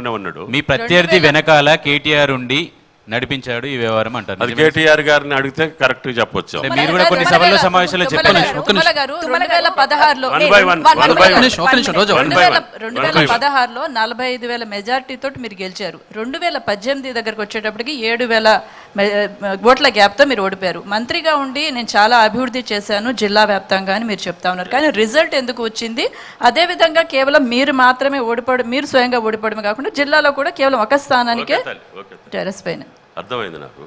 పక్కనే ఉన్నాడు మీ ప్రత్యర్థి వెనకాల కేటీఆర్ ఉండి నడిపించాడు ఈ వ్యవహారం అంటారు అది నిజమే? కేటీఆర్ గారిని అడిగితే కరెక్ట్ చెప్పొచ్చు అంటే మీరు కూడా కొన్ని సభల్లో సమావేశాల్లో తుమ్మల చెప్పారు గారు, తుమ్మల గారు రెండు వేల పదహారులో One by one, one one by by one. one. నిమిషం, ఒక్క నిమిషం, రోజా, one రెండు by వేల one. రెండు One వేల by one. పదహారులో నలభై ఐదు వేల మెజార్టీ తోటి మీరు గెలిచారు రెండు వేల పద్దెనిమిది దగ్గరకు వచ్చేటప్పటికి ఏడు వేల మె- ఓట్ల గ్యాప్తో మీరు ఓడిపోయారు మంత్రిగా ఉండి నేను చాలా అభివృద్ధి చేశాను జిల్లా వ్యాప్తంగా అని మీరు చెప్తా ఉన్నారు కానీ రిజల్ట్ ఎందుకు వచ్చింది అదే విధంగా కేవలం మీరు మాత్రమే ఓడిపోవడం మీరు స్వయంగా ఓడిపోవడమే కాకుండా జిల్లాలో కూడా కేవలం ఒక స్థానానికే ఓకే తల్లి, ఓకే తల్లి. టెరస్ పైన అర్థమైంది నాకు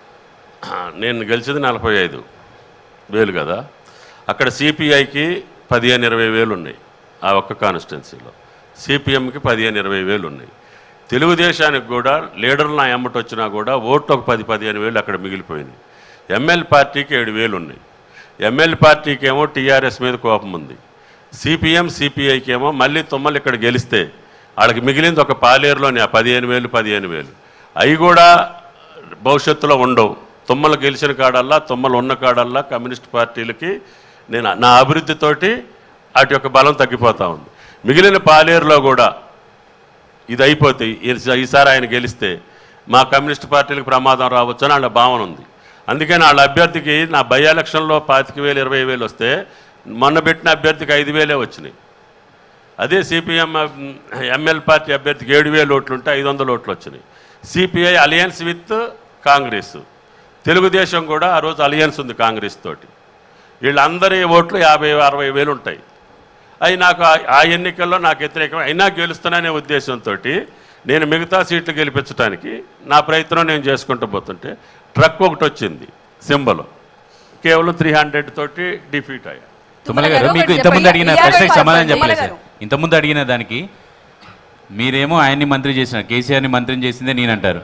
నేను గెలిచింది నలభై ఐదు వేలు కదా అక్కడ సిపిఐకి పదిహేను ఇరవై వేలు ఉన్నాయి ఆ ఒక్క కాన్స్టిట్యున్సీలో సిపిఎంకి పదిహేను ఇరవై వేలు ఉన్నాయి తెలుగుదేశానికి కూడా లీడర్లు నా ఎమ్మటి వచ్చినా కూడా ఓట్లు ఒక పది పదిహేను వేలు అక్కడ మిగిలిపోయినాయి ఎంఎల్ పార్టీకి ఏడు వేలు ఉన్నాయి ఎంఎల్ పార్టీకి ఏమో టీఆర్ఎస్ మీద కోపం ఉంది సిపిఎం సిపిఐకి ఏమో మళ్ళీ తుమ్మలు ఇక్కడ గెలిస్తే వాళ్ళకి మిగిలింది ఒక పాలేరులోని ఆ పదిహేను వేలు పదిహేను వేలు అవి కూడా భవిష్యత్తులో ఉండవు తుమ్మలు గెలిచిన కాడల్లా తుమ్మలు ఉన్న కాడల్లా కమ్యూనిస్ట్ పార్టీలకి నేను నా అభివృద్ధితోటి వాటి యొక్క బలం తగ్గిపోతా ఉంది మిగిలిన పాలేరులో కూడా ఇది అయిపోతే ఈ- ఈసారి ఆయన గెలిస్తే మా కమ్యూనిస్ట్ పార్టీలకు ప్రమాదం రావచ్చు అని వాళ్ళ భావన ఉంది అందుకని వాళ్ళ అభ్యర్థికి నా బై ఎలక్షన్లో పాతిక వేలు ఇరవై వేలు వస్తే మొన్న పెట్టిన అభ్యర్థికి ఐదు వేలే వచ్చినాయి అదే సిపిఎం ఎంఎల్ పార్టీ అభ్యర్థికి ఏడు వేలు ఓట్లు ఉంటే ఐదు వందల ఓట్లు వచ్చినాయి CPI alliance with Congress Telugu Desam కూడా ఆ రోజు అలయన్స్ ఉంది కాంగ్రెస్ తోటి వీళ్ళందరి ఓట్లు యాభై అరవై వేలు ఉంటాయి అవి నాకు ఆ- ఆ ఎన్నికల్లో నాకు వ్యతిరేకం అయినా గెలుస్తాననే ఉద్దేశంతో నేను మిగతా సీట్లు గెలిపించడానికి నా ప్రయత్నం నేను చేసుకుంటూ పోతుంటే ట్రక్ ఒకటి వచ్చింది సింబల్ కేవలం త్రీ హండ్రెడ్ తోటి డిఫీట్ అయ్యా తుమ్మల గారు ఒకటి మీకు చెప్పండి. ఇంతకుముందు అడిగిన ఈ ప్రశ్నకి యాభై సమాధానం పర్సెంట్ చెప్పలేదు తుమ్మల సార్ ఇంతకుముందు అడిగిన దానికి మీరేమో ఆయన్ని మంత్రి చేసిన కేసీఆర్ని మంత్రిని చేసిందే నేను అంటారు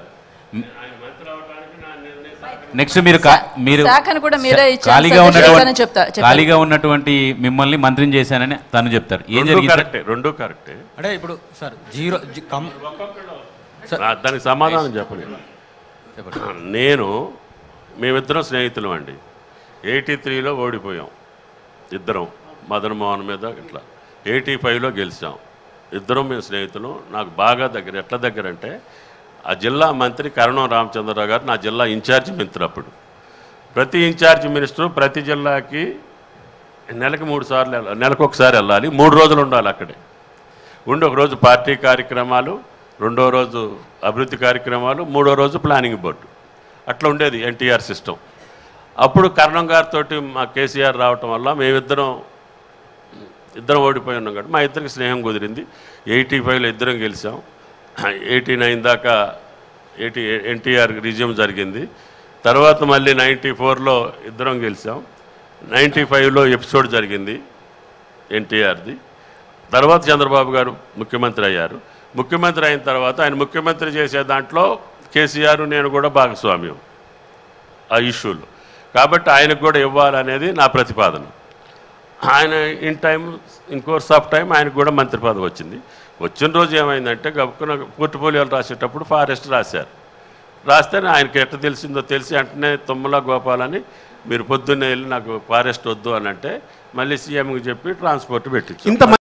నెక్స్ట్ మీరు కా- మీరు శాఖను కూడా మీరే ఇచ్చారు, ఖాళీగా సజెషన్ ఉన్నటువంటి చేశానని చెప్తా- చెప్పండి. ఖాళీగా ఉన్నటువంటి మిమ్మల్ని మంత్రిని చేశానని తను చెప్తారు ఏం రెండు జరిగింది సార్? కరెక్టే రెండు కరెక్టే అంటే ఇప్పుడు సార్ జీరో జి- కమ్ నా- దానికి సమాధానం చెప్పలేదు నేను మేమిద్దరం స్నేహితులం అండి ఎయిటీ త్రీలో ఓడిపోయాం ఇద్దరం మదన్ మోహన్ మీద ఇట్లా ఎయిటీ ఫైవ్లో గెలిచాం ఇద్దరం మేము స్నేహితులం నాకు బాగా దగ్గర ఎట్లా దగ్గర అంటే ఆ జిల్లా మంత్రి కరణం రామచంద్రరావు గారు నా జిల్లా ఇన్ఛార్జ్ మంత్రి అప్పుడు ప్రతి ఇన్ఛార్జ్ మినిస్టర్ ప్రతి జిల్లాకి నెలకు మూడు సార్లు వెళ్ళాలి నెలకు ఒకసారి వెళ్ళాలి మూడు రోజులు ఉండాలి అక్కడే ఉండి ఒక రోజు పార్టీ కార్యక్రమాలు రెండో రోజు అభివృద్ధి కార్యక్రమాలు మూడో రోజు ప్లానింగ్ బోర్డు అట్లా ఉండేది ఎన్టీఆర్ సిస్టమ్ అప్పుడు కరణం గారితో మా కేసీఆర్ రావటం వల్ల మేమిద్దరం ఇద్దరం ఓడిపోయి ఉన్నాం కాబట్టి మా ఇద్దరికి స్నేహం కుదిరింది ఎయిటీ ఫైవ్లో ఇద్దరం గెలిచాం ఎయిటీ నైన్ దాకా ఎయిటీ ఎన్టీఆర్ రిజ్యూమ్ జరిగింది తర్వాత మళ్ళీ నైంటీ ఫోర్లో ఇద్దరం గెలిచాం నైంటీ ఫైవ్లో ఎపిసోడ్ జరిగింది ఎన్టీఆర్ది తర్వాత చంద్రబాబు గారు ముఖ్యమంత్రి అయ్యారు ముఖ్యమంత్రి అయిన తర్వాత ఆయన ముఖ్యమంత్రి చేసే దాంట్లో కేసీఆర్ నేను కూడా భాగస్వామ్యం ఆ ఇష్యూలో కాబట్టి ఆయనకు కూడా ఇవ్వాలనేది నా ప్రతిపాదన ఆయన in time in course of time ఆయనకు కూడా మంత్రి పదవి వచ్చింది వచ్చిన రోజు ఏమైందంటే గబుక్కున పోర్ట్ఫోలియోలు రాసేటప్పుడు ఫారెస్ట్ రాశారు రాస్తే ఆయనకి ఎట్ట తెలిసిందో తెలిసి వెంటనే తుమ్మల గోపాలని మీరు పొద్దున్నే వెళ్ళి నాకు ఫారెస్ట్ వద్దు అని అంటే మళ్ళీ సీఎంకి చెప్పి ట్రాన్స్పోర్ట్ పెట్టించాం ఇంత